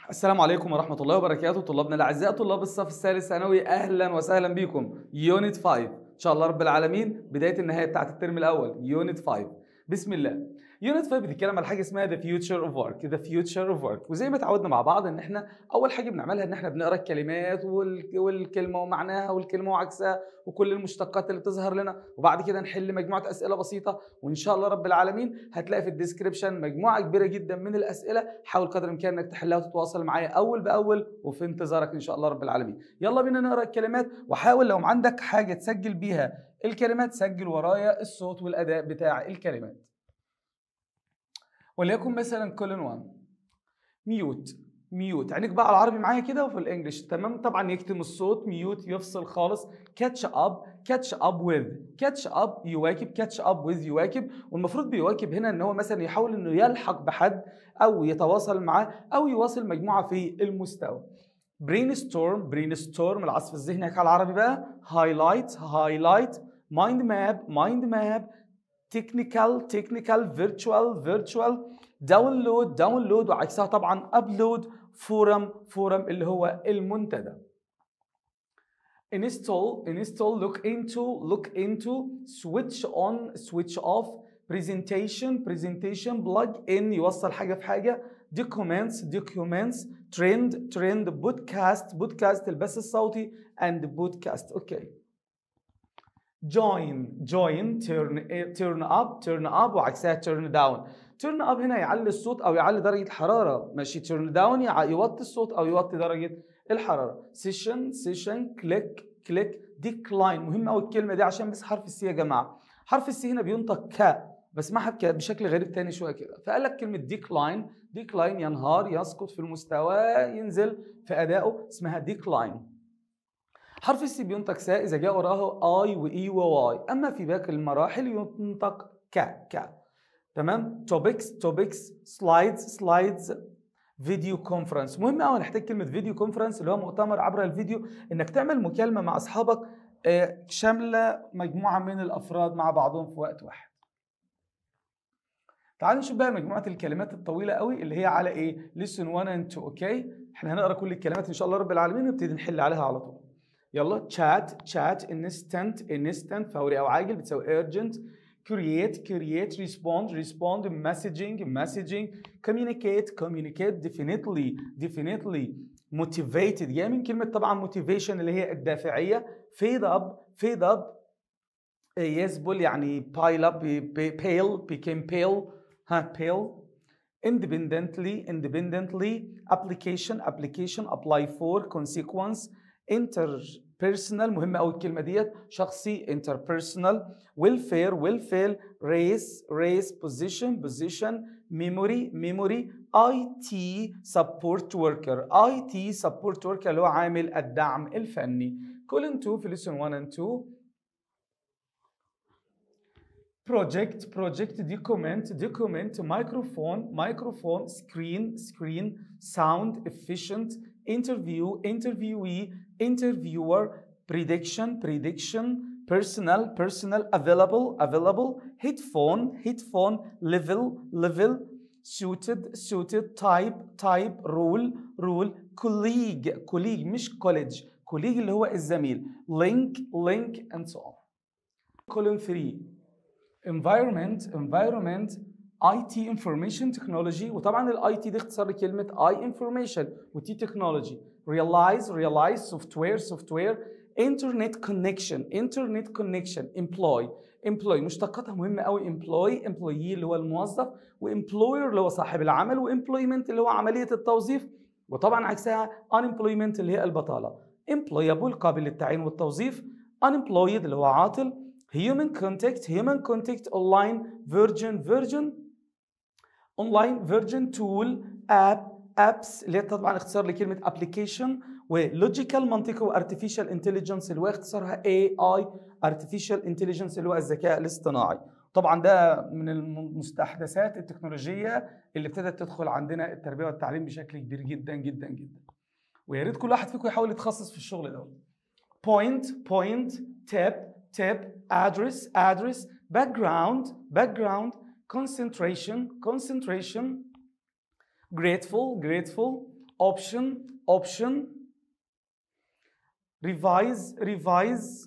السلام عليكم ورحمة الله وبركاته طلابنا الأعزاء طلاب الصف الثالث ثانوي أهلا وسهلا بكم يونت 5 إن شاء الله رب العالمين بداية النهاية بتاعت الترم الأول يونت 5 بسم الله يونت 5 بتتكلم على حاجه اسمها ذا فيوتشر اوف ورك ذا فيوتشر اوف ورك وزي ما اتعودنا مع بعض ان احنا اول حاجه بنعملها ان احنا بنقرا الكلمات وال- والكلمه ومعناها والكلمه وعكسها وكل المشتقات اللي بتظهر لنا وبعد كده نحل مجموعه اسئله بسيطه وان شاء الله رب العالمين هتلاقي في الديسكربشن مجموعه كبيره جدا من الاسئله حاول قدر الامكان انك تحلها وتتواصل معايا اول باول وفي انتظارك ان شاء الله رب العالمين يلا بينا نقرا الكلمات وحاول لو عندك حاجه تسجل بيها الكلمات سجل ورايا الصوت والاداء بتاع الكلمات وليكن مثلا كولن 1 ميوت ميوت عينيك بقى على العربي معايا كده وفي الانجليش تمام طبعا يكتم الصوت ميوت يفصل خالص كاتش اب كاتش اب وذ كاتش اب يواكب كاتش اب وذ يواكب والمفروض بيواكب هنا ان هو مثلا يحاول انه يلحق بحد او يتواصل معاه او يواصل مجموعه في المستوى برين ستورم برين ستورم العصف الذهني على العربي بقى هايلايت هايلايت مايند ماب مايند ماب تكنيكال تكنيكال فيرتشوال فيرتشوال داونلود داونلود وعكسها طبعا ابلود فورم فورم اللي هو المنتدى install install look into look into switch on switch off presentation presentation plug in يوصل حاجه في حاجه documents documents trend trend podcast podcast البث الصوتي and podcast اوكي join join turn turn up turn up وعكسها turn down turn up هنا يعلي الصوت او يعلي درجه الحراره ماشي turn down يع- يوطي الصوت او يوطي درجه الحراره session session click click decline مهم قوي الكلمه دي عشان بس حرف السي يا جماعه حرف السي هنا بينطق ك بسمعها بك- بشكل غريب تاني شويه كده فقال لك كلمه decline decline ينهار يسقط في المستوى ينزل في ادائه اسمها decline حرف السي بينطق سا اذا جاء وراه اي واي وواي اما في باقي المراحل ينطق ك ك تمام توبكس توبكس سلايدز سلايدز فيديو كونفرنس مهم قوي نحتاج كلمه فيديو كونفرنس اللي هو مؤتمر عبر الفيديو انك تعمل مكالمه مع اصحابك آه، شامله مجموعه من الافراد مع بعضهم في وقت واحد تعال نشوف بقى مجموعه الكلمات الطويله قوي اللي هي على ايه listen 1 and 2 اوكي احنا هنقرا كل الكلمات ان شاء الله رب العالمين ونبتدي نحل عليها على طول يلا chat chat instant instant فوري او عاجل بتساوي urgent create create respond respond messaging messaging communicate communicate definitely definitely motivated جايه من كلمه طبعا motivation اللي هي الدافعيه fade up fade up آه، يذبل يعني pile up ب- ب- pale became pale ها pale independently independently application application apply for consequence interpersonal مهمة أوي الكلمة ديت شخصي interpersonal welfare welfare race race position position memory memory IT support worker IT support worker اللي هو عامل الدعم الفني column 2 في lesson 1 and 2 project project document document microphone microphone screen screen sound efficient interview interviewee interviewer prediction prediction personal personal available available headphone headphone level level suited suited type type rule rule colleague colleague مش college colleague اللي هو الزميل link link and so on column 3 environment environment IT information technology وطبعا الاي تي دي اختصار لكلمه I information وتي technology realize realize software software internet connection internet connection employ employ مشتقاتها مهمه قوي employ employee اللي هو الموظف وemployer اللي هو صاحب العمل وemployment اللي هو عمليه التوظيف وطبعا عكسها unemployment اللي هي البطاله employable قابل للتعيين والتوظيف unemployed اللي هو عاطل human contact human contact online version version online version tool app apps اللي هي طبعا اختصار لكلمه application ولوجيكال منطقي وارتفيشال انتليجنس اللي هو اختصارها AI artificial intelligence اللي هو الذكاء الاصطناعي طبعا ده من المستحدثات التكنولوجيه اللي ابتدت تدخل عندنا التربيه والتعليم بشكل كبير جدا جدا جدا ويا ريت كل واحد فيكم يحاول يتخصص في الشغل ده point point tap tap address address background background concentration concentration grateful grateful option option revise revise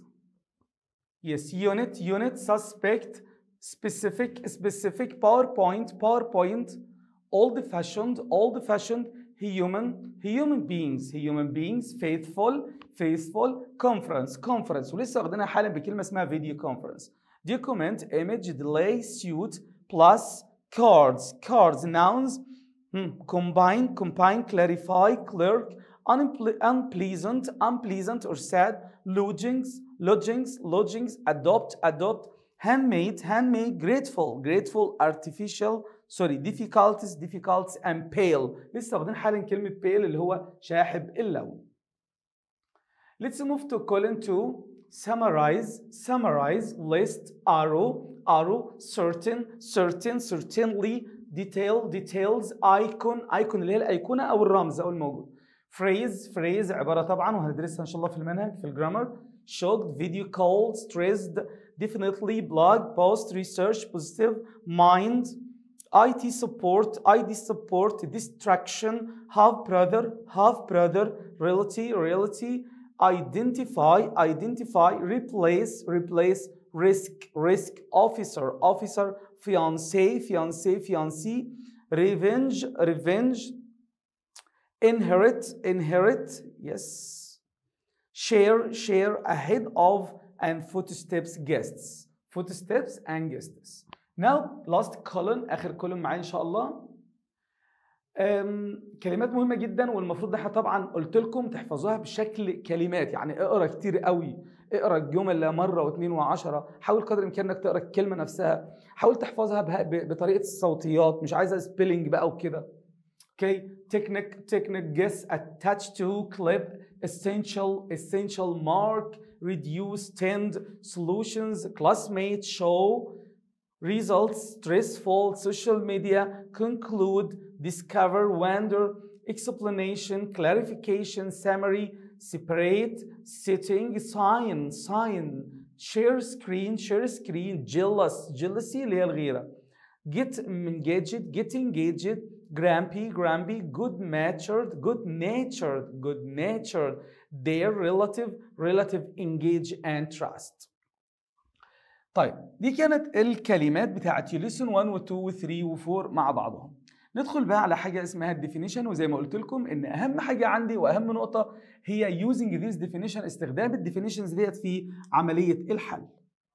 yes unit unit suspect specific specific powerpoint powerpoint old fashioned old fashioned human human beings human beings faithful faithful conference conference ولسه واخدينها حالا بكلمه اسمها video conference document image delay suit plus cards cards nouns hmm, combine combine clarify clerk unple- unpleasant unpleasant or sad lodgings lodgings lodgings adopt adopt handmade handmade grateful grateful artificial sorry difficulties difficulties and pale لسه واخدين حالا كلمه pale اللي هو شاحب اللون Let's move to column 2. Summarize, summarize, list, arrow, arrow, certain, certain, certainly, detail, details, icon, icon اللي هي الأيقونة أو الرمز أو الموجود. Phrase, phrase عبارة طبعا وهندرسها إن شاء الله في المنهج في الجرامر. Shocked, video called, stressed, definitely, blog, post, research, positive, mind, IT support, ID support, distraction, half brother, half brother, reality, reality, identify, identify, replace, replace, risk, risk, officer, officer, fiance, fiance, fiancé, revenge, revenge, inherit, inherit, yes, share, share, ahead of, and footsteps, guests, footsteps and guests. Now, last column, آخر column معايا إن شاء الله. أم، كلمات مهمة جدا والمفروض ده احنا طبعا قلت لكم تحفظوها بشكل كلمات يعني اقرا كتير قوي اقرا الجمل مرة واثنين وعشرة حاول قدر الامكان انك تقرا الكلمة نفسها حاول تحفظها بها- ب- بطريقة الصوتيات مش عايزة سبيلنج بقى وكده Okay, technique, technique, guess, attach to, clip, essential, essential, mark, reduce, tend, solutions, classmate, show, results, stressful, social media, conclude, discover, wonder, explanation, clarification, summary, separate, setting, sign, sign, share screen, share screen, jealous, jealousy اللي هي الغيرة. Get engaged, get engaged, grumpy, grumpy, good natured, good natured, good natured, their relative, relative, engage and trust. طيب دي كانت الكلمات بتاعت ليسون 1 و 2 و 3 و 4 مع بعضهم ندخل بقى على حاجه اسمها الديفينيشن وزي ما قلت لكم ان اهم حاجه عندي واهم نقطه هي using this definition استخدام الديفينيشنز ديت في عمليه الحل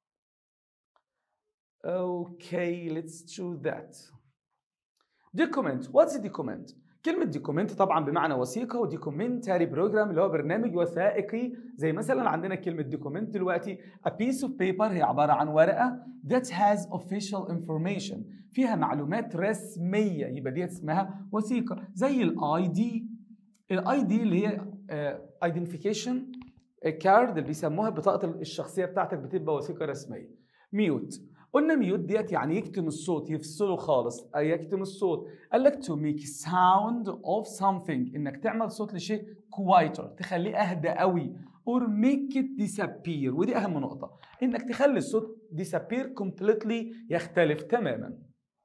Okay, let's choose that. Document. What's a document? كلمة دوكيمنت طبعا بمعنى وثيقة ودوكيومنتاري بروجرام اللي هو برنامج وثائقي زي مثلا عندنا كلمة دوكيمنت دلوقتي a piece of paper هي عبارة عن ورقة that has official information فيها معلومات رسمية يبقى دي اسمها وثيقة زي الاي دي الاي دي اللي هي ايدنتيفيكيشن كارد اللي بيسموها بطاقة الشخصية بتاعتك بتبقى وثيقة رسمية ميوت قلنا ميوت ديت يعني يكتم الصوت يفصله خالص أي يكتم الصوت قال لك to make sound of something انك تعمل صوت لشيء quieter تخليه اهدى قوي or make it disappear ودي اهم نقطة انك تخلي الصوت disappear completely يختلف تماما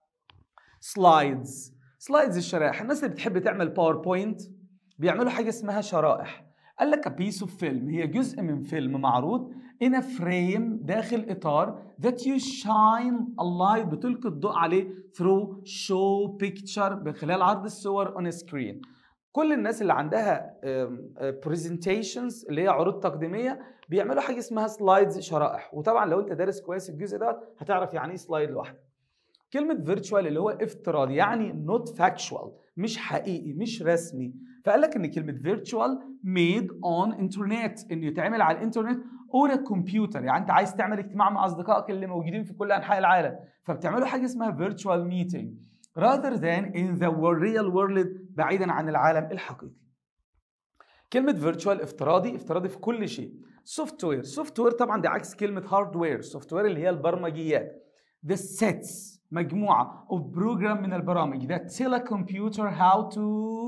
سلايدز سلايدز الشرائح الناس اللي بتحب تعمل باوربوينت بيعملوا حاجة اسمها شرائح قال لك a piece of film هي جزء من فيلم معروض in a frame داخل إطار that you shine a light بتلقي الضوء عليه through show picture من خلال عرض الصور on a screen كل الناس اللي عندها um, uh, presentations اللي هي عروض تقديمية بيعملوا حاجة اسمها سلايدز شرائح وطبعا لو انت دارس كويس الجزء ده هتعرف يعني ايه سلايد لوحده كلمة فيرتشوال اللي هو افتراضي يعني not factual مش حقيقي مش رسمي فقال لك ان كلمة فيرتشوال made on internet انه يتعمل على الانترنت اور كمبيوتر يعني انت عايز تعمل اجتماع مع اصدقائك اللي موجودين في كل انحاء العالم فبتعملوا حاجه اسمها فيرتشوال ميتنج rather than in the real world بعيدا عن العالم الحقيقي كلمة فيرتشوال افتراضي افتراضي في كل شيء سوفت وير سوفت وير طبعا ده عكس كلمة هاردوير سوفت وير اللي هي البرمجيات the sets مجموعة of program من البرامج that tell a computer how to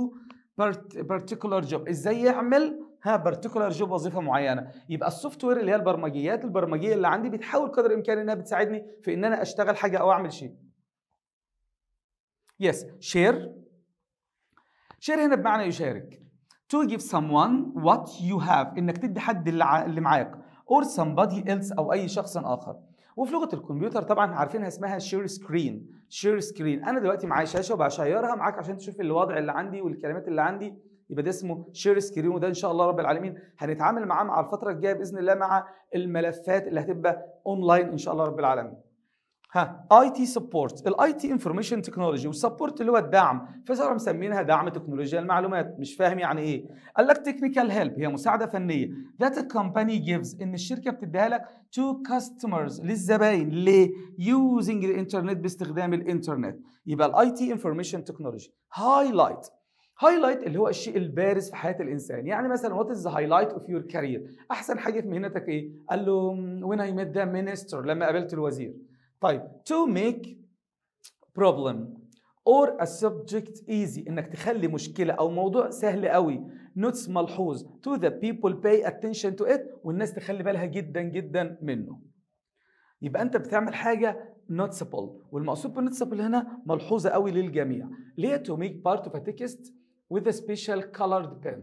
particular job ازاي يعمل ها particular job وظيفه معينه يبقى السوفت وير اللي هي البرمجيات البرمجيه اللي عندي بتحاول قدر الامكان انها بتساعدني في ان انا اشتغل حاجه او اعمل شيء يس شير share هنا بمعنى يشارك to give someone what you have انك تدي حد اللي, ع... اللي معاك or somebody else او اي شخص اخر وفي لغه الكمبيوتر طبعا عارفينها اسمها شير سكرين شير سكرين انا دلوقتي معايا شاشه وبشيرها معاك عشان تشوف الوضع اللي عندي والكلمات اللي عندي يبقى ده اسمه شير سكرين وده ان شاء الله رب العالمين هنتعامل معاه مع الفتره الجايه باذن الله مع الملفات اللي هتبقى اونلاين ان شاء الله رب العالمين ها اي تي سبورت الاي تي انفورميشن تكنولوجي والسبورت اللي هو الدعم فصار مسمينها دعم تكنولوجيا المعلومات مش فاهم يعني ايه قال لك تكنيكال هيلب هي مساعده فنيه ذات كومباني جيفز ان الشركه بتديها لك تو كاستمرز للزباين ليه يوزنج الانترنت باستخدام الانترنت يبقى الاي تي انفورميشن تكنولوجي هايلايت هايلايت اللي هو الشيء البارز في حياه الانسان يعني مثلا وات از هايلايت اوف يور كارير احسن حاجه في مهنتك ايه قال له وين اي ميت ذا مينستر لما قابلت الوزير طيب to make problem or a subject easy انك تخلي مشكله او موضوع سهل قوي notes ملحوظ to the people pay attention to it والناس تخلي بالها جدا جدا منه يبقى انت بتعمل حاجه noticeable والمقصود بالنوتسبل هنا ملحوظه قوي للجميع ليه to make part of a text with a special colored pen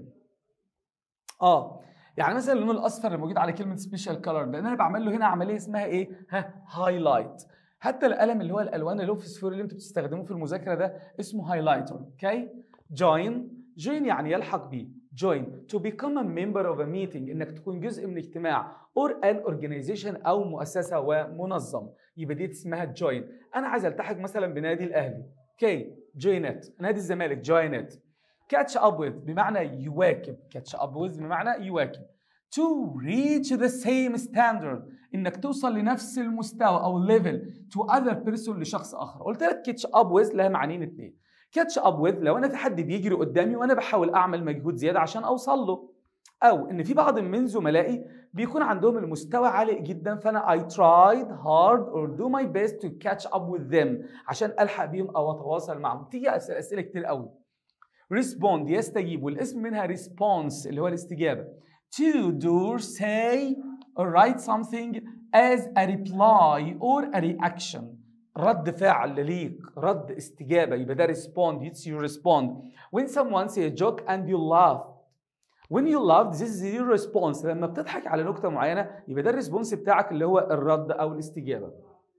اه يعني مثلا اللون الاصفر اللي موجود على كلمه سبيشال كلر لان انا بعمل له هنا عمليه اسمها ايه ها هايلايت حتى القلم اللي هو الالوان اللي هو فسفوري اللي انتوا بتستخدموه في المذاكره ده اسمه هايلايتر اوكي جوين جوين يعني يلحق بيه join to become a member of a meeting انك تكون جزء من اجتماع or an organization او مؤسسه ومنظم يبقى دي اسمها join انا عايز التحق مثلا بنادي الاهلي اوكي join it نادي الزمالك join it catch up with بمعنى يواكب catch up with بمعنى يواكب to reach the same standard انك توصل لنفس المستوى او level to other person لشخص اخر قلت لك catch up with لها معنيين اتنين catch up with لو انا في حد بيجري قدامي وانا بحاول اعمل مجهود زياده عشان اوصل له او ان في بعض من زملائي بيكون عندهم المستوى عالي جدا فانا I tried hard or do my best to catch up with them عشان الحق بيهم او اتواصل معهم تيجي اسئله كتير قوي respond يستجيب والاسم منها response اللي هو الاستجابه to do say or write something as a reply or a reaction رد فعل ليك رد استجابه يبقى ده respond it's you respond when someone say a joke and you laugh when you laugh this is your response لما بتضحك على نكته معينه يبقى ده الريسبونس بتاعك اللي هو الرد او الاستجابه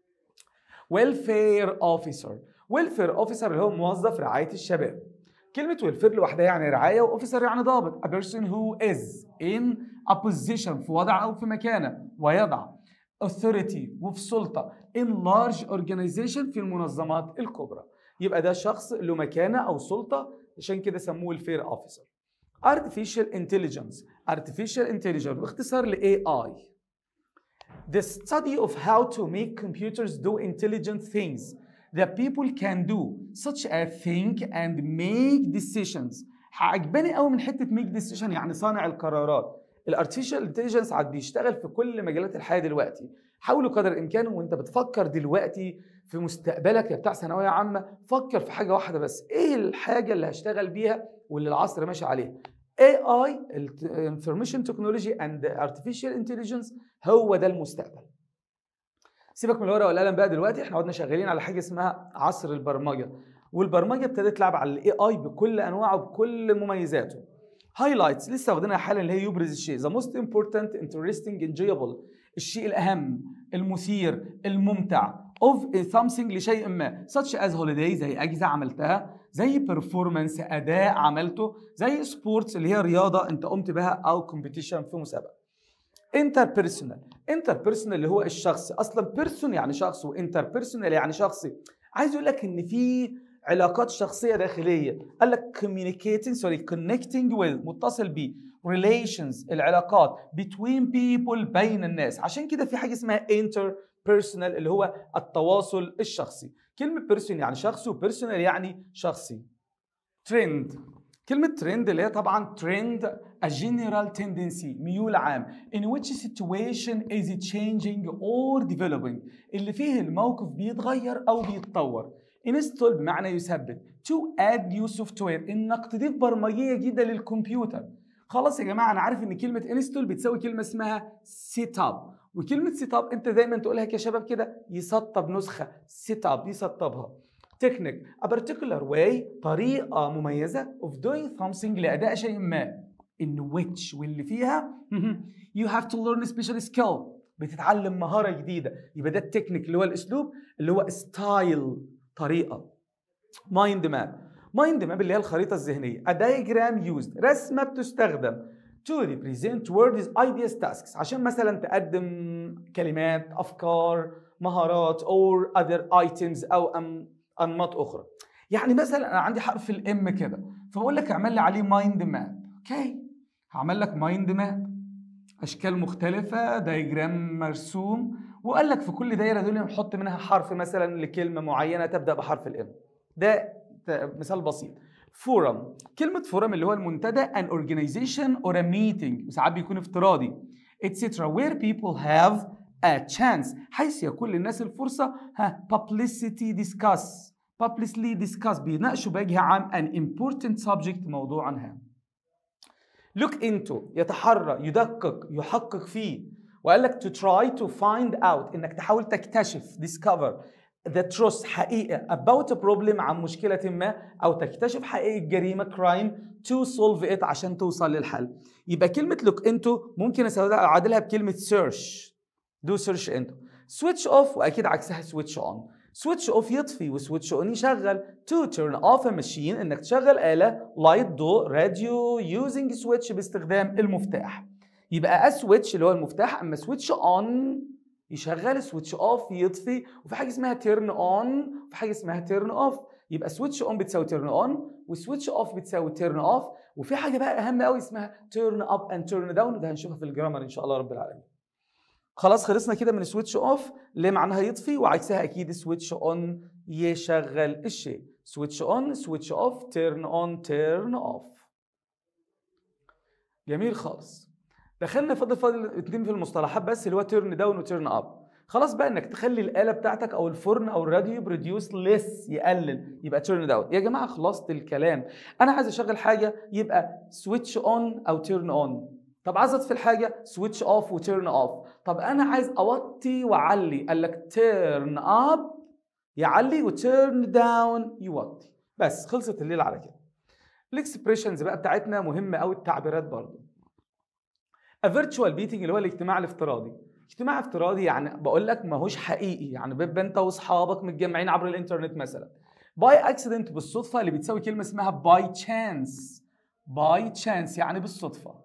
welfare officer welfare officer اللي هو موظف رعايه الشباب كلمة ويلفير لوحدها يعني رعاية وأوفيسر يعني ضابط a person who is in a position في وضع أو في مكانة ويضع authority وفي سلطة in large organization في المنظمات الكبرى يبقى ده شخص له مكانة أو سلطة عشان كده سموه الفير officer artificial intelligence artificial intelligence باختصار ل AI the study of how to make computers do intelligent things that people can do such as think and make decisions عجباني قوي من حته make decision يعني صانع القرارات الارتفيشال انتليجنس عاد بيشتغل في كل مجالات الحياه دلوقتي حاولوا قدر الامكان وانت بتفكر دلوقتي في مستقبلك يا بتاع ثانويه عامه فكر في حاجه واحده بس ايه الحاجه اللي هشتغل بيها واللي العصر ماشي عليها AI Information Technology and Artificial Intelligence هو ده المستقبل سيبك من الورقه والقلم بقى دلوقتي احنا قعدنا شغالين على حاجه اسمها عصر البرمجه والبرمجه ابتدت تلعب على الاي اي بكل انواعه بكل مميزاته هايلايتس لسه واخدينها حالا اللي هي يبرز الشيء ذا موست امبورتنت انترستنج انجويبل الشيء الاهم المثير الممتع of something لشيء ما such as holiday زي اجهزه عملتها زي performance اداء عملته زي سبورتس اللي هي رياضه انت قمت بها او كومبيتيشن في مسابقه interpersonal interpersonal اللي هو الشخص اصلا بيرسون يعني شخص وانتربيرسونال يعني شخصي عايز يقول لك ان في علاقات شخصيه داخليه قال لك communicating سوري connecting with متصل ب relations العلاقات between people بين الناس عشان كده في حاجه اسمها interpersonal اللي هو التواصل الشخصي كلمه person يعني شخصي وبيرسونال يعني شخصي trend كلمة ترند اللي هي طبعا ترند a general tendency ميول عام in which situation is changing or developing اللي فيه الموقف بيتغير أو بيتطور install بمعنى يثبت to add new software إنك تضيف برمجية جديدة للكمبيوتر خلاص يا جماعة أنا عارف إن كلمة install بتساوي كلمة اسمها set up وكلمة set up أنت دايما تقولها كشباب كده يسطب نسخة set up يسطبها technique a particular way طريقة مميزة of doing something لأداء شيء ما in which واللي فيها you have to learn a special skill بتتعلم مهارة جديدة يبقى ده التكنيك اللي هو الأسلوب اللي هو ستايل طريقة مايند ماب مايند ماب اللي هي الخريطة الذهنية a diagram used رسمة بتستخدم to represent words ideas tasks عشان مثلا تقدم كلمات أفكار مهارات or other items أو أم أنماط أخرى يعني مثلا أنا عندي حرف الام كده فبقول لك اعمل لي عليه مايند ماب اوكي هعمل لك مايند ماب اشكال مختلفه دايجرام مرسوم وقال لك في كل دايره دول نحط منها حرف مثلا لكلمه معينه تبدا بحرف الام ده مثال بسيط فورم كلمة فورم اللي هو المنتدى an organization or a meeting وساعات بيكون افتراضي etc where people have a chance حيث يكون للناس الفرصة ها publicity discuss publicly discuss بيناقشوا بوجه عام an important subject موضوعا هام look into يتحرى يدقق يحقق فيه وقال لك to try to find out انك تحاول تكتشف discover the truth حقيقة about a problem عن مشكلة ما أو تكتشف حقيقة جريمة crime to solve it عشان توصل للحل يبقى كلمة look into ممكن أعادلها بكلمة search do search into switch off وأكيد عكسها switch on switch off يطفي وسويتش on يشغل to turn off a machine إنك تشغل آلة light ضوء راديو using switch باستخدام المفتاح يبقى a switch اللي هو المفتاح أما switch on يشغل سويتش اوف يطفي وفي حاجه اسمها تيرن اون وفي حاجه اسمها تيرن اوف يبقى سويتش اون بتساوي تيرن اون وسويتش اوف بتساوي تيرن اوف وفي حاجه بقى اهم قوي اسمها تيرن اب اند تيرن داون وده هنشوفها في الجرامر ان شاء الله رب العالمين خلاص خلصنا كده من سويتش اوف اللي معناها يطفي وعكسها اكيد سويتش اون يشغل الشيء سويتش اون سويتش اوف تيرن اون تيرن اوف جميل خالص دخلنا فاضل فاضل اتنين في المصطلحات بس اللي هو تيرن داون وتيرن اب خلاص بقى انك تخلي الاله بتاعتك او الفرن او الراديو بروديوس ليس يقلل يبقى تيرن داون يا جماعه خلصت الكلام انا عايز اشغل حاجه يبقى سويتش اون او تيرن اون طب عايز اطفي الحاجه سويتش اوف وتيرن اوف طب انا عايز اوطي واعلي قال لك تيرن اب يعلي وتيرن داون يوطي بس خلصت الليله على كده الاكسبريشنز بقى بتاعتنا مهمه قوي التعبيرات برضه A virtual meeting اللي هو الاجتماع الافتراضي اجتماع افتراضي يعني بقول لك ماهوش حقيقي يعني بيبقى انت واصحابك متجمعين عبر الانترنت مثلا باي اكسيدنت بالصدفه اللي بتساوي كلمه اسمها باي تشانس باي تشانس يعني بالصدفه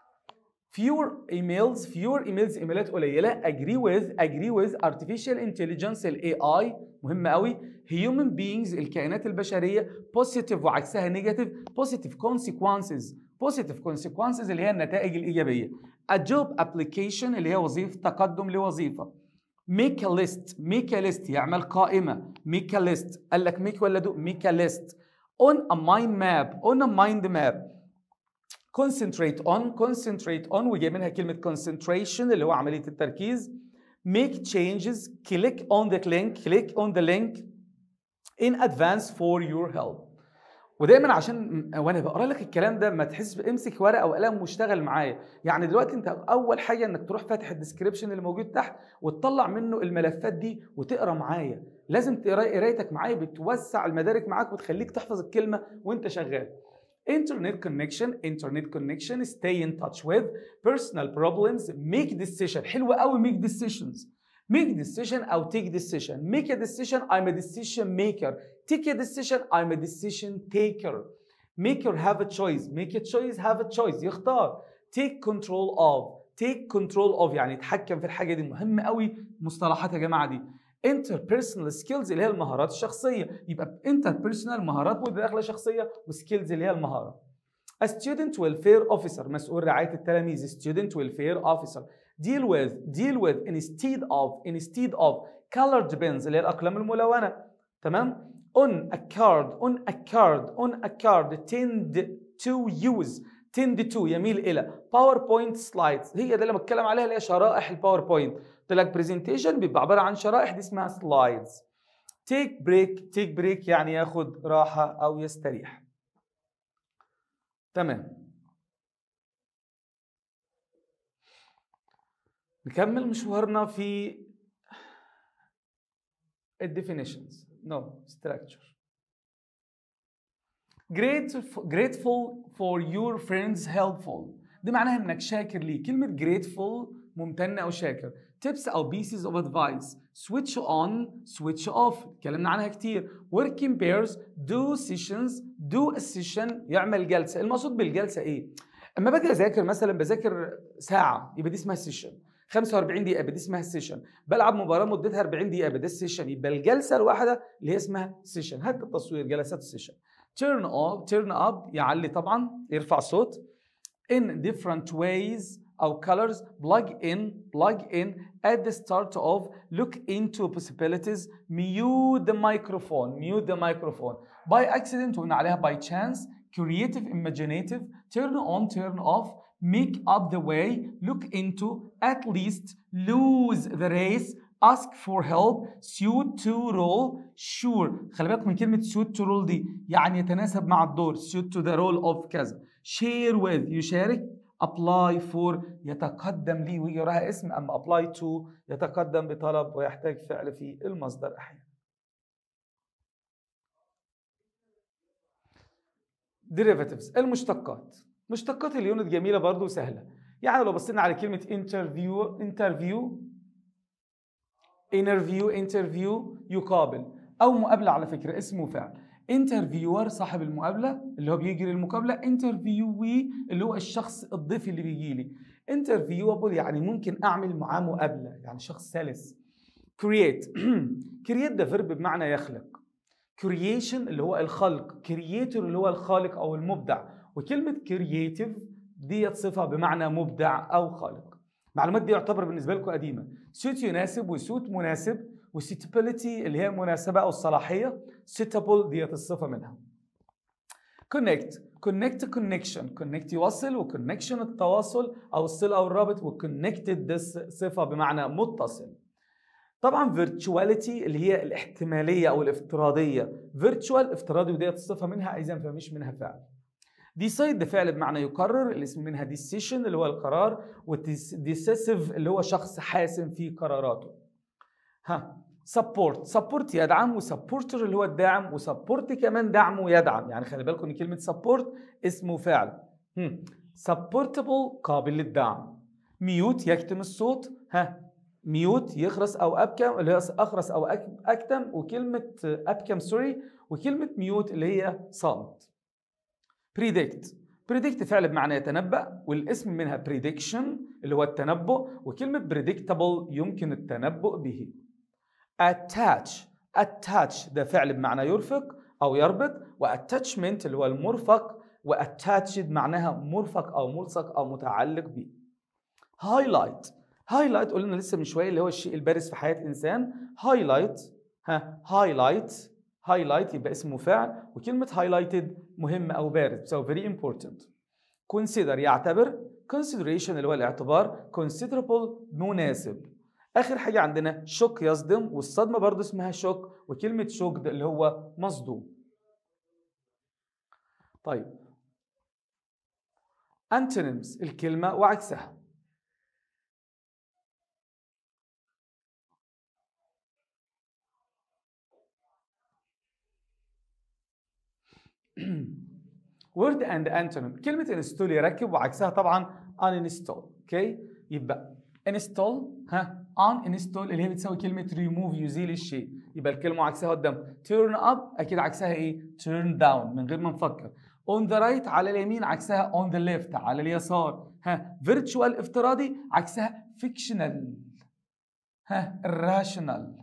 fewer emails fewer emails ايميلات قليله agree with agree with artificial intelligence الاي اي مهم قوي human beings الكائنات البشريه positive وعكسها negative positive consequences positive consequences اللي هي النتائج الايجابيه a job application اللي هي وظيفه تقدم لوظيفه make a list make a list يعمل قائمه make a list قال لك make ولا do make a list on a mind map on a mind map concentrate on concentrate on وجاي منها كلمه concentration اللي هو عمليه التركيز make changes click on the link click on the link in advance for your help ودايما عشان وانا بقرا لك الكلام ده ما تحس امسك ورقه وقلم واشتغل معايا يعني دلوقتي انت اول حاجه انك تروح فاتح الديسكربشن اللي موجود تحت وتطلع منه الملفات دي وتقرا معايا لازم تقرا قرايتك معايا بتوسع المدارك معاك وتخليك تحفظ الكلمه وانت شغال internet connection internet connection stay in touch with personal problems make decision حلوه قوي make decisions make decision او take decision make a decision I'm a decision maker take a decision I'm a decision taker maker have a choice make a choice have a choice يختار take control of take control of يعني يتحكم في الحاجه دي مهم قوي مصطلحات يا جماعه دي interpersonal skills اللي هي المهارات الشخصيه يبقى interpersonal مهارات مداخله شخصيه وسكيلز اللي هي المهاره A student welfare officer مسؤول رعايه التلاميذ student welfare officer deal with deal with instead of instead of colored pens اللي هي الاقلام الملونه تمام on a card on a card on a card tend to use tend to يميل الى باوربوينت سلايدز هي ده اللي بتكلم عليها اللي هي شرائح الباوربوينت قلت لك برزنتيشن بيبقى عباره عن شرائح دي اسمها سلايدز تيك بريك تيك بريك يعني ياخد راحه او يستريح تمام نكمل مشوارنا في الديفينيشنز no structure grateful grateful for your friends helpful دي معناها انك شاكر ليه كلمة grateful ممتن او شاكر tips او pieces of advice switch on switch off اتكلمنا عنها كتير working pairs do sessions do a session يعمل جلسة المقصود بالجلسة ايه اما باجي اذاكر مثلا بذاكر ساعة يبقى دي اسمها سيشن 45 دقيقة يبقى دي اسمها سيشن بلعب مباراة مدتها 40 دقيقة يبقى ده السيشن يبقى الجلسة الواحدة اللي هي اسمها سيشن هات التصوير جلسات السيشن turn off turn up يعلي طبعا يرفع صوت in different ways أو colors plug in plug in at the start of look into possibilities mute the microphone mute the microphone by accident وقلنا عليها by chance creative imaginative turn on turn off make up the way look into at least lose the race ask for help suit to role sure خلي بالك من كلمة suit to role دي يعني يتناسب مع الدور suit to the role of كذا share with يشارك apply for يتقدم لي ويجي وراها اسم اما apply to يتقدم بطلب ويحتاج فعل في المصدر احيانا derivatives المشتقات مشتقات اليونت جميله برضو وسهله يعني لو بصينا على كلمه interview interview interview interview يقابل او مقابله على فكره اسم وفعل انترفيور صاحب المقابله اللي هو بيجي للمقابله انترفيوي اللي هو الشخص الضيف اللي بيجي لي انترفيوبل يعني ممكن اعمل معاه مقابله يعني شخص ثالث كرييت كرييت ده فيرب بمعنى يخلق كرييشن اللي هو الخلق كرييتور اللي هو الخالق او المبدع وكلمه كرييتيف ديت صفه بمعنى مبدع او خالق المعلومات دي يعتبر بالنسبه لكم قديمه سوت يناسب وسوت مناسب وسيتابيليتي اللي هي المناسبه او الصلاحيه suitable ديت الصفه منها connect connect connection connect يوصل وconnection التواصل او الصله او الرابط وconnected ده صفه بمعنى متصل طبعا virtuality اللي هي الاحتماليه او الافتراضيه virtual افتراضي وديت الصفه منها اذا فمش منها فعل decide ده فعل بمعنى يقرر الاسم منها decision اللي هو القرار وديسيسيف اللي هو شخص حاسم في قراراته ها سبورت سبورت يدعم وسبورتر اللي هو الداعم وسبورت كمان دعم ويدعم يعني خلي بالكم ان كلمه سبورت اسم وفعل سبورتبل قابل للدعم ميوت يكتم الصوت ها ميوت يخرس او ابكم اللي هي اخرس او اكتم وكلمه ابكم سوري وكلمه ميوت اللي هي صامت بريدكت بريدكت فعل بمعنى يتنبأ والاسم منها بريدكشن اللي هو التنبؤ وكلمة بريدكتابل يمكن التنبؤ به attach attach ده فعل بمعنى يرفق أو يربط واتاتشمنت اللي هو المرفق واتاتشد معناها مرفق أو ملصق أو متعلق به هايلايت هايلايت قلنا لسه من شوية اللي هو الشيء البارز في حياة إنسان هايلايت ها هايلايت هايلايت يبقى اسمه فعل وكلمة highlighted مهم أو بارز so very important consider يعتبر consideration اللي هو الاعتبار considerable مناسب آخر حاجة عندنا شوك يصدم والصدمة برضه اسمها شوك وكلمة شوك ده اللي هو مصدوم طيب antonyms الكلمة وعكسها word and antonym كلمة install يركب وعكسها طبعا uninstall اوكي يبقى install ها uninstall اللي هي بتساوي كلمة remove يزيل الشيء يبقى الكلمة عكسها قدام turn up أكيد عكسها إيه turn down من غير ما نفكر on the right على اليمين عكسها on the left على اليسار ها virtual افتراضي عكسها fictional ها rational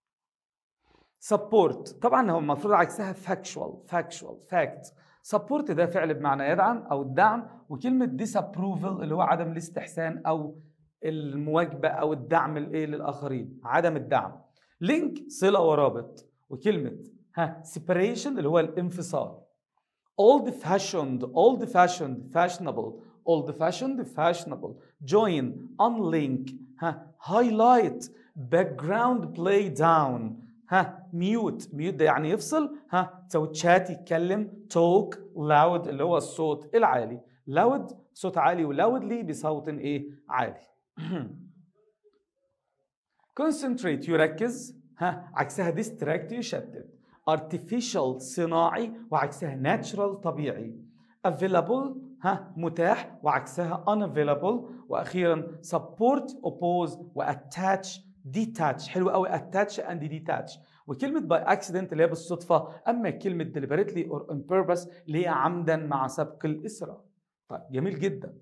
support طبعا هو المفروض عكسها factual factual fact support ده فعل بمعنى يدعم او الدعم وكلمه disapproval اللي هو عدم الاستحسان او المواجبه او الدعم الايه للاخرين عدم الدعم لينك صله ورابط وكلمه ها separation اللي هو الانفصال old fashioned old fashioned fashionable old fashioned fashionable join unlink ها highlight background play down ها ميوت ميوت ده يعني يفصل ها تسوي تشات يتكلم توك لاود اللي هو الصوت العالي لاود صوت عالي ولاودلي بصوت ايه عالي concentrate يركز ها عكسها distract يشتت artificial صناعي وعكسها natural طبيعي available ها متاح وعكسها unavailable واخيرا support oppose واttach detach حلو قوي attach and detach وكلمة by accident اللي هي بالصدفة أما كلمة deliberately or on purpose اللي هي عمدا مع سبق الإسراء طيب جميل جدا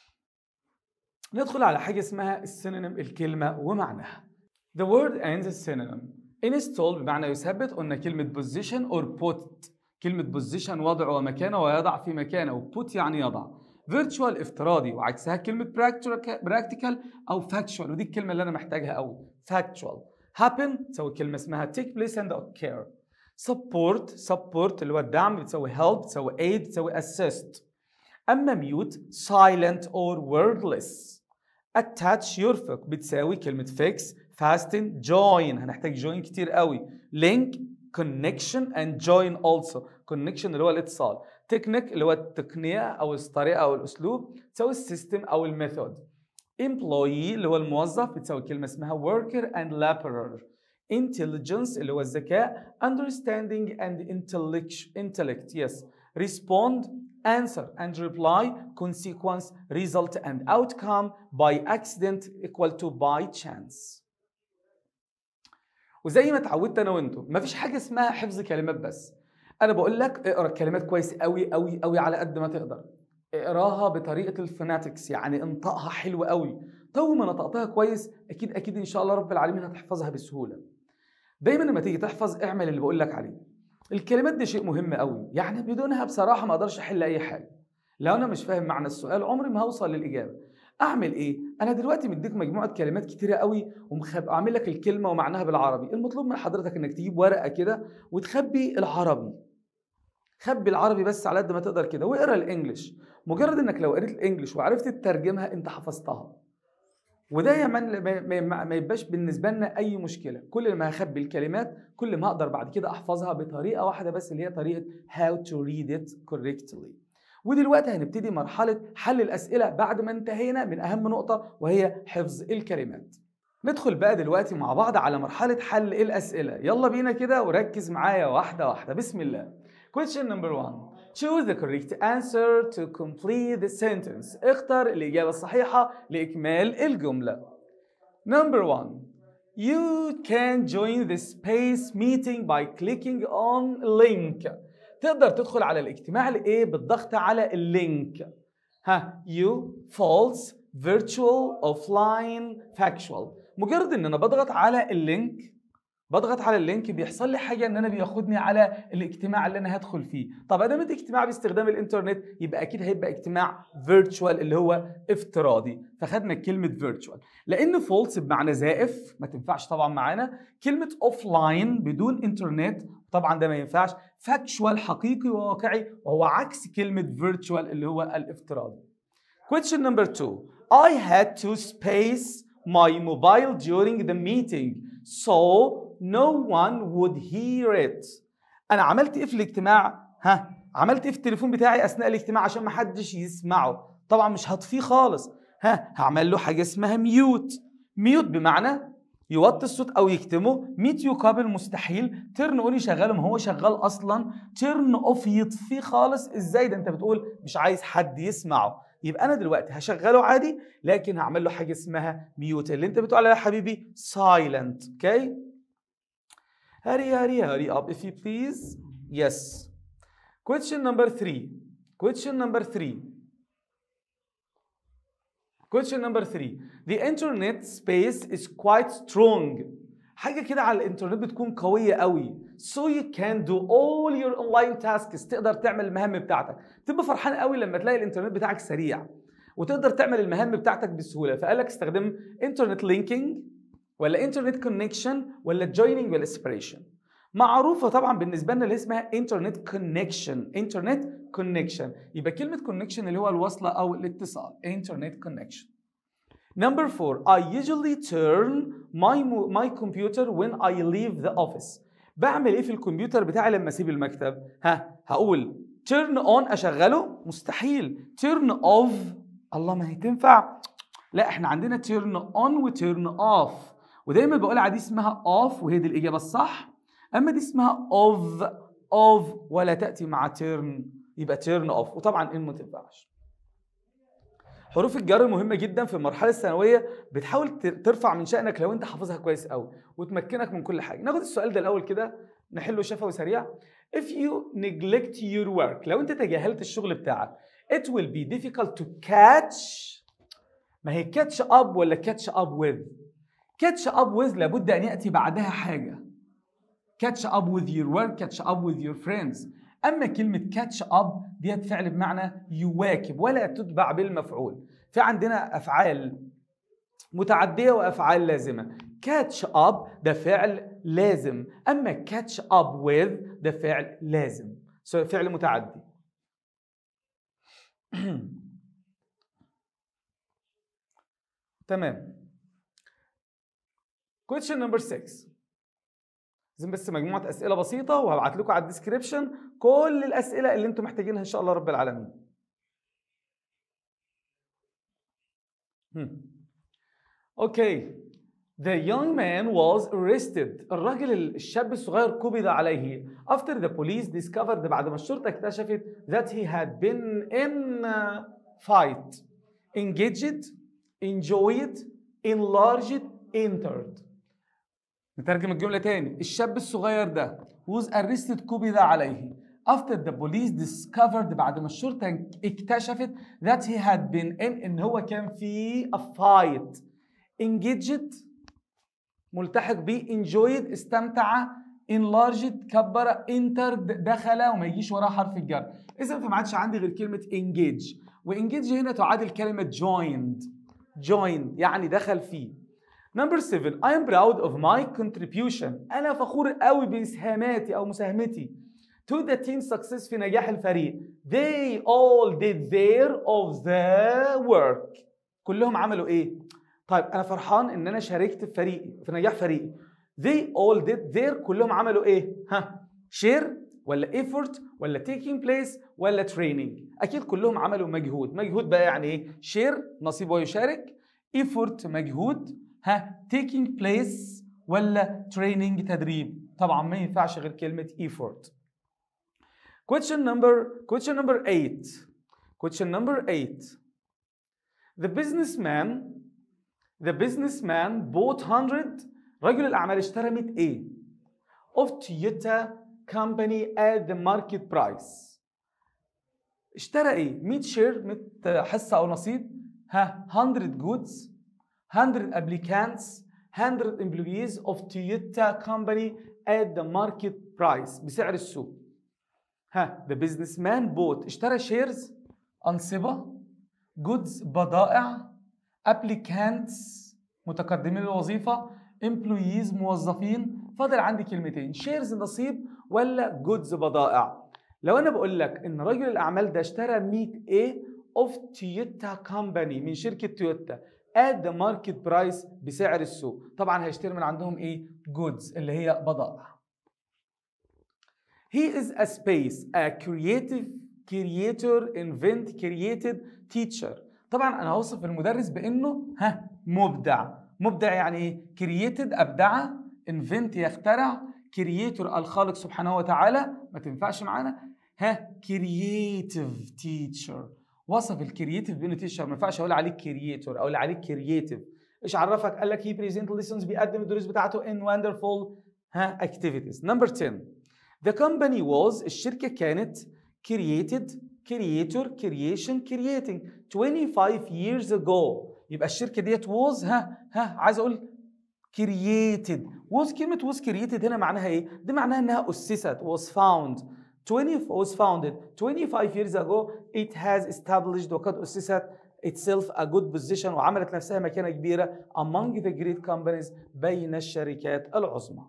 ندخل على حاجة اسمها السينونيم الكلمة ومعناها The word ends as synonym install بمعنى يثبت قلنا كلمة position or put كلمة position وضع ومكانه ويضع في مكانه و put يعني يضع virtual افتراضي وعكسها كلمة practical أو factual ودي الكلمة اللي أنا محتاجها أوي factual happen تسوي كلمة اسمها take place and occur support support اللي هو الدعم بتسوي help بتسوي aid بتسوي assist أما mute silent or wordless attach يرفق بتساوي كلمة fix fasten join هنحتاج join كتير قوي link connection and join also connection اللي هو الاتصال technique اللي هو التقنية أو الطريقة أو الأسلوب تساوي السيستم أو الميثود employee اللي هو الموظف بتساوي كلمة اسمها worker and laborer intelligence اللي هو الذكاء understanding and intellect intellect yes respond answer and reply consequence result and outcome by accident equal to by chance وزي ما اتعودت انا وانتم مفيش حاجه اسمها حفظ كلمات بس انا بقول لك اقرا الكلمات كويس قوي قوي قوي على قد ما تقدر اقراها بطريقه الفوناتكس يعني انطقها حلو قوي تو ما نطقتها كويس اكيد اكيد ان شاء الله رب العالمين هتحفظها بسهوله دايما لما تيجي تحفظ اعمل اللي بقول لك عليه الكلمات دي شيء مهم قوي يعني بدونها بصراحه ما اقدرش احل اي حاجه لو انا مش فاهم معنى السؤال عمري ما هوصل للاجابه اعمل ايه انا دلوقتي مديك مجموعه كلمات كتيره قوي وعامل لك الكلمه ومعناها بالعربي المطلوب من حضرتك انك تجيب ورقه كده وتخبي العربي خبي العربي بس على قد ما تقدر كده واقرا الانجليش مجرد انك لو قريت الانجليش وعرفت تترجمها انت حفظتها وده يا من ما يبقاش بالنسبه لنا اي مشكله كل ما هخبي الكلمات كل ما اقدر بعد كده احفظها بطريقه واحده بس اللي هي طريقه how to read it correctly ودلوقتي هنبتدي مرحله حل الاسئله بعد ما انتهينا من اهم نقطه وهي حفظ الكلمات ندخل بقى دلوقتي مع بعض على مرحله حل الاسئله يلا بينا كده وركز معايا واحده واحده بسم الله question number one Choose the correct answer to complete the sentence. اختر الإجابة الصحيحة لإكمال الجملة. Number one. You can join the space meeting by clicking on link. تقدر تدخل على الاجتماع لإيه بالضغط على اللينك. ها you false virtual offline factual. مجرد ان انا بضغط على اللينك بضغط على اللينك بيحصل لي حاجه ان انا بياخدني على الاجتماع اللي انا هدخل فيه طب ادام اجتماع باستخدام الانترنت يبقى اكيد هيبقى اجتماع فيرتشوال اللي هو افتراضي فخدنا كلمه فيرتشوال لان فولس بمعنى زائف ما تنفعش طبعا معانا كلمه اوف لاين بدون انترنت طبعا ده ما ينفعش فاكشوال حقيقي وواقعي وهو عكس كلمه فيرتشوال اللي هو الافتراضي question number two I had to space my mobile during the meeting so no one would hear it انا عملت ايه في الاجتماع ها عملت ايه في التليفون بتاعي اثناء الاجتماع عشان ما حدش يسمعه طبعا مش هطفيه خالص ها هعمل له حاجه اسمها ميوت ميوت بمعنى يوطي الصوت او يكتمه ميت يقابل مستحيل ترن اون يشغله ما هو شغال اصلا ترن اوف يطفيه خالص ازاي ده انت بتقول مش عايز حد يسمعه يبقى انا دلوقتي هشغله عادي لكن هعمل له حاجه اسمها ميوت اللي انت بتقول عليها يا حبيبي سايلنت اوكي hurry hurry hurry up if you please yes question number 3 question number 3 question number 3 the internet space is quite strong حاجه كده على الانترنت بتكون قويه قوي so you can do all your online tasks تقدر تعمل المهام بتاعتك تبقى فرحان قوي لما تلاقي الانترنت بتاعك سريع وتقدر تعمل المهام بتاعتك بسهوله فقال لك استخدم انترنت لينكينج ولا انترنت كونكشن ولا جويننج ولا سيبريشن معروفه طبعا بالنسبه لنا اللي اسمها انترنت كونكشن انترنت كونكشن يبقى كلمه كونكشن اللي هو الوصله او الاتصال انترنت كونكشن Number four, I usually turn my, my computer when I leave the office. بعمل ايه في الكمبيوتر بتاعي لما اسيب المكتب؟ ها هقول turn on اشغله مستحيل turn off الله ما هي تنفع لا احنا عندنا turn on و turn off ودايما بقول دي اسمها اوف وهي دي الاجابه الصح اما دي اسمها اوف اوف ولا تاتي مع تيرن يبقى تيرن اوف وطبعا ان ما تنفعش حروف الجر مهمه جدا في المرحله الثانويه بتحاول ترفع من شانك لو انت حافظها كويس قوي وتمكنك من كل حاجه ناخد السؤال ده الاول كده نحله شفوي سريع if you neglect your work لو انت تجاهلت الشغل بتاعك it will be difficult to catch ما هي catch up ولا catch up with catch up with لابد ان ياتي بعدها حاجه catch up with your work catch up with your friends اما كلمه catch up ديت فعل بمعنى يواكب ولا تتبع بالمفعول في عندنا افعال متعديه وافعال لازمه catch up ده فعل لازم اما catch up with ده فعل لازم فعل متعدي تمام question number 6 لازم بس مجموعه اسئله بسيطه وهبعت لكم على الديسكربشن كل الاسئله اللي انتم محتاجينها ان شاء الله رب العالمين اوكي The young man was arrested. الراجل الشاب الصغير قبض عليه. After the police discovered بعد ما الشرطة اكتشفت that he had been in a fight. Engaged, enjoyed, enlarged, entered. نترجم الجملة تاني الشاب الصغير ده was arrested قبض عليه after the police discovered بعد ما الشرطة اكتشفت that he had been in ان هو كان في a fight engaged ملتحق ب enjoyed استمتع enlarged كبر entered دخل وما يجيش وراه حرف الجر اذا فما عادش عندي غير كلمة engage وengage هنا تعادل كلمة joined joined يعني دخل فيه Number seven, I am proud of my contribution. أنا فخور قوي بإسهاماتي أو مساهمتي to the team success في نجاح الفريق. They all did their of the work. كلهم عملوا إيه؟ طيب أنا فرحان إن أنا شاركت في فريقي في نجاح فريقي. They all did their كلهم عملوا إيه؟ ها؟ share ولا effort ولا taking place ولا training اكيد كلهم عملوا مجهود مجهود بقى يعني ايه share نصيب ويشارك effort مجهود ها taking place ولا training تدريب طبعا ما ينفعش غير كلمة effort question number question number 8 question number 8 the businessman the businessman bought 100 رجل الأعمال اشترى 100 ايه of Toyota company at the market price اشترى ايه 100 شير 100 حصة أو نصيب ها 100 goods 100 applicants 100 employees of Toyota company at the market price بسعر السوق ها the businessman bought اشترى shares أنصبة goods بضائع applicants متقدمين للوظيفة employees موظفين فاضل عندي كلمتين shares نصيب ولا goods بضائع لو انا بقول لك ان رجل الاعمال ده اشترى 100 ايه اوف تويوتا كومباني من شركه تويوتا at the market price بسعر السوق طبعا هيشتري من عندهم ايه goods اللي هي بضائع he is a space a creative creator invent created teacher طبعا انا هوصف المدرس بانه ها مبدع مبدع يعني ايه created ابدع invent يخترع creator الخالق سبحانه وتعالى ما تنفعش معانا ها creative teacher وصف الكرييتيف بانه تيشر ما ينفعش اقول عليك كرييتور اقول عليك كرييتيف ايش عرفك قال لك هي بريزنت ليسونز بيقدم الدروس بتاعته ان وندرفول ها اكتيفيتيز نمبر 10 The company was الشركة كانت created creator creation creating 25 years ago يبقى الشركة ديت was ها ها عايز اقول created was كلمة was created هنا معناها ايه؟ دي معناها انها اسست was found 20 was founded 25 years ago it has established وقد أسست itself a good position وعملت نفسها مكانة كبيرة among the great companies بين الشركات العظمى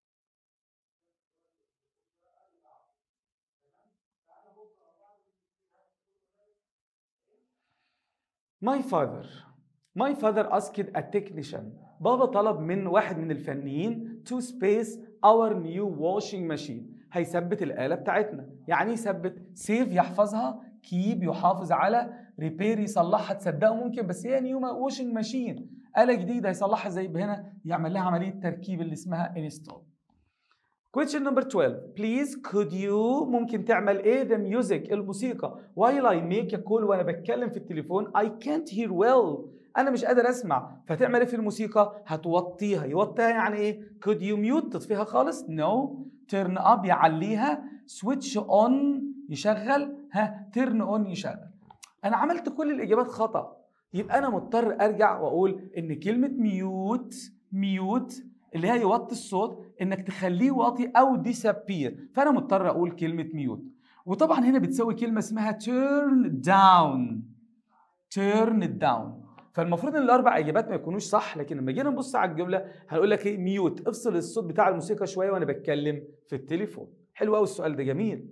My father My father asked a technician بابا طلب من واحد من الفنيين to space our new washing machine هيثبت الآلة بتاعتنا يعني يثبت سيف يحفظها كيب يحافظ على ريبير يصلحها تصدقوا ممكن بس هي نيو واشنج ماشين آلة جديدة يصلحها زي هنا يعمل لها عملية تركيب اللي اسمها install question number 12 please could you ممكن تعمل ايه the music الموسيقى while I make a call وانا بتكلم في التليفون I can't hear well انا مش قادر اسمع فتعمل ايه في الموسيقى هتوطيها يوطيها يعني ايه could you mute تطفيها خالص no turn up يعليها switch on يشغل ها turn on يشغل انا عملت كل الاجابات خطا يبقى انا مضطر ارجع واقول ان كلمه ميوت ميوت اللي هي يوطي الصوت انك تخليه واطي او ديسابير فانا مضطر اقول كلمه ميوت وطبعا هنا بتساوي كلمه اسمها turn down turn down فالمفروض ان الاربع اجابات ما يكونوش صح لكن لما جينا نبص على الجمله هنقول لك ايه ميوت افصل الصوت بتاع الموسيقى شويه وانا بتكلم في التليفون حلو قوي السؤال ده جميل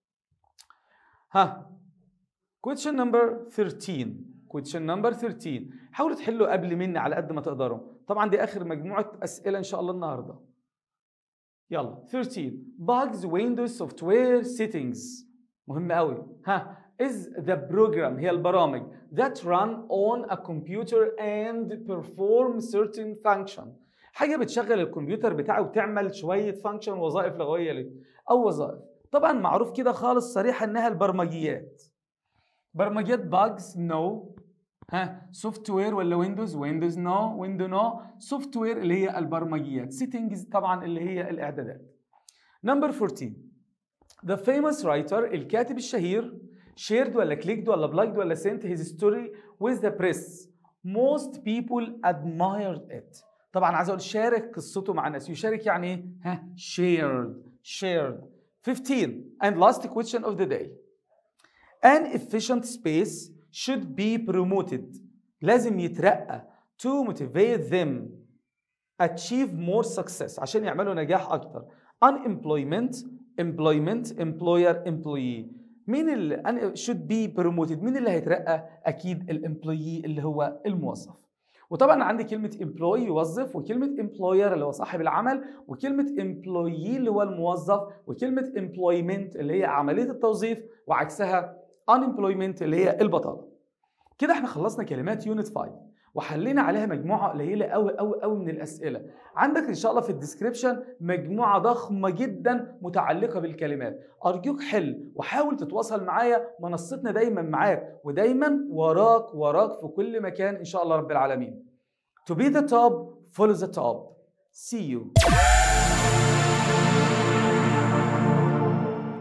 ها question number 13 question number 13 حاولوا تحلوا قبل مني على قد ما تقدروا طبعا دي اخر مجموعه اسئله ان شاء الله النهارده يلا 13 bugs windows software settings مهم قوي ها is the program هي البرامج that run on a computer and perform certain function حاجه بتشغل الكمبيوتر بتاعي وتعمل شويه فانكشن وظائف لغويه ليه او وظائف طبعا معروف كده خالص صريح انها البرمجيات برمجيات باجز نو ها سوفت وير ولا ويندوز ويندوز نو ويندو نو سوفت وير اللي هي البرمجيات سيتنجز طبعا اللي هي الاعدادات نمبر 14 The famous writer الكاتب الشهير shared ولا clicked ولا blogged ولا sent his story with the press most people admired it طبعا عايز اقول شارك قصته مع الناس يشارك يعني ايه ها shared shared 15 and last question of the day an efficient space should be promoted لازم يترقى to motivate them achieve more success عشان يعملوا نجاح اكتر unemployment employment employer employee مين اللي should be promoted مين اللي هيترقى اكيد الامبلوي اللي هو الموظف وطبعا عندي كلمة employee يوظف وكلمة employer اللي هو صاحب العمل وكلمة employee اللي هو الموظف وكلمة employment اللي هي عملية التوظيف وعكسها unemployment اللي هي البطالة كده احنا خلصنا كلمات يونت 5 وحلينا عليها مجموعه قليله قوي قوي قوي من الاسئله عندك ان شاء الله في الديسكريبشن مجموعه ضخمه جدا متعلقه بالكلمات ارجوك حل وحاول تتواصل معايا منصتنا دايما معاك ودايما وراك وراك في كل مكان ان شاء الله رب العالمين to be the top follow the top see you